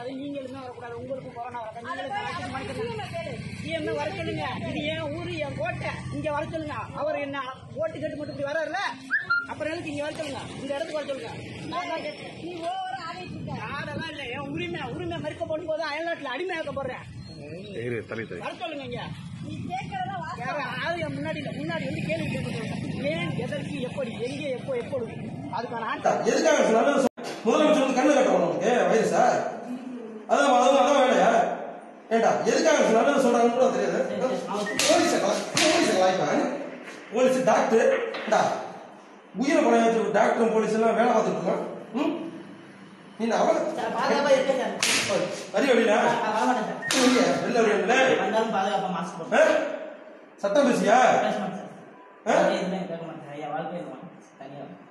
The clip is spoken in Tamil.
வரக்கூடாது நீங்களுமே வரக்கூடாது உங்களுக்கும் கொரோனா வரக்கூடாது நீங்களும் வர சொல்லுங்க இது ஏன் ஊரு என் கோட்டை இங்க வர சொல்லுங்க அவர் என்ன ஓட்டு கேட்டு மட்டும் இப்படி வர்றாருல அப்புறம் எதுக்கு இங்க வர சொல்லுங்க இந்த இடத்துக்கு வர சொல்லுங்க நான் தான் கேட்டேன். நீ ஓவரா ஆடிட்டு இருக்க அதெல்லாம் இல்ல என் உரிமை உரிமை மறுக்க போடும்போது அயல்நாட்டுல அடிமையாக்க போடுறேன் இரு தள்ளி தள்ளி வர சொல்லுங்க இங்க நீ கேட்கறதா வாசம் வேற யாரும் என் முன்னாடி இல்ல. முன்னாடி வந்து கேள்வி கேட்க சொல்லுங்க ஏன் எதற்கு எப்படி எங்கே எப்போ எப்போது அதுக்கான ஆன்சர் எதுக்காக சார் நல்லது சொல்~ முதலமைச்சர் வந்து கண்ணு கட்டணும் உனக்கு வைரஸா அதான் அதான் அதான் வேலையா ஏண்டா எதுக்காக சார் நல்லது சொல்றாங்கன்னு கூட தெரியாது போலீஸ் போலீஸ் கலாய்ப்பாங்க போலீஸ் டாக்டர் டா உயிரை பணம் வச்சு டாக்டரும் போலீஸ் எல்லாம் வேலை பார்த்துட்டு இருக்கோம் ம் நீ அவ பாதுகாப்பா இருக்கேன் சார் அறிய வழியா நான் வரமாட்டேன் சார் வெளில வழியா வந்தாலும் பாதுகாப்பா மாஸ்க் போட்டு ஆ? சட்டம் பேசியா பேச மாட்டேன் ஆ? சார் எதுவுமே கேட்க மாட்டேன் ஐயா வாழ்க்கை தனியாக